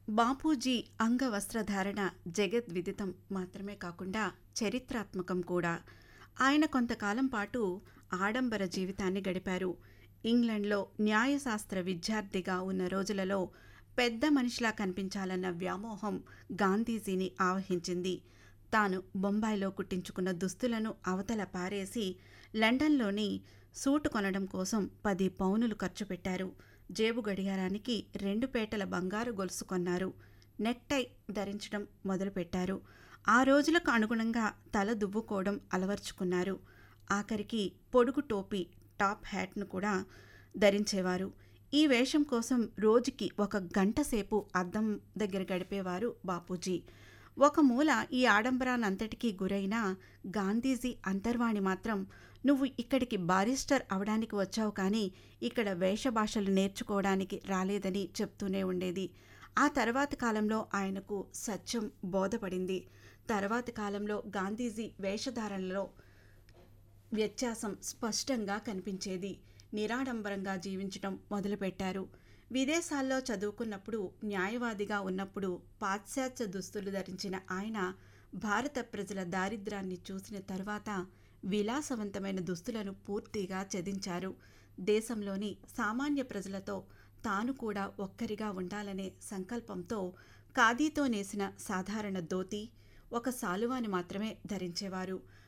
బాపూజీ అంగవస్త్రధారణ జగద్విదితం మాత్రమే కాకుండా చరిత్రాత్మకం కూడా ఆయన కొంతకాలం పాటు ఆడంబర జీవితాన్ని గడిపారు ఇంగ్లండ్లో న్యాయశాస్త్ర విద్యార్థిగా ఉన్న రోజులలో పెద్ద మనిషిలా కనిపించాలన్న వ్యామోహం గాంధీజీని ఆవహించింది తాను బొంబాయిలో కుట్టించుకున్న దుస్తులను అవతల పారేసి లండన్లోని సూటు కొనడం కోసం పది పౌనులు ఖర్చు పెట్టారు జేబు గడియారానికి రెండు పేటల బంగారు గొలుసు కొన్నారు నెక్టై ధరించడం మొదలుపెట్టారు ఆ రోజులకు అనుగుణంగా తల దువ్వుకోవడం అలవర్చుకున్నారు ఆఖరికి పొడుగు టోపీ టాప్ హ్యాట్ను కూడా ధరించేవారు ఈ వేషం కోసం రోజుకి ఒక గంట సేపు అద్దం దగ్గర గడిపేవారు బాపూజీ ఒక మూల ఈ ఆడంబరానంతటికీ గురైన గాంధీజీ అంతర్వాణి మాత్రం నువ్వు ఇక్కడికి బారిస్టర్ అవడానికి వచ్చావు కానీ ఇక్కడ వేషభాషలు నేర్చుకోవడానికి రాలేదని చెప్తూనే ఉండేది ఆ తర్వాతి కాలంలో ఆయనకు సత్యం బోధపడింది తర్వాతి కాలంలో గాంధీజీ వేషధారణలో వ్యత్యాసం స్పష్టంగా కనిపించేది నిరాడంబరంగా జీవించడం మొదలుపెట్టారు విదేశాల్లో చదువుకున్నప్పుడు న్యాయవాదిగా ఉన్నప్పుడు పాశ్చాత్య దుస్తులు ధరించిన ఆయన భారత ప్రజల దారిద్రాన్ని చూసిన తర్వాత విలాసవంతమైన దుస్తులను పూర్తిగా త్యజించారు దేశంలోని సామాన్య ప్రజలతో తాను కూడా ఒక్కరిగా ఉండాలనే సంకల్పంతో ఖాదీతో నేసిన సాధారణ ధోతి ఒక సాలువాని మాత్రమే ధరించేవారు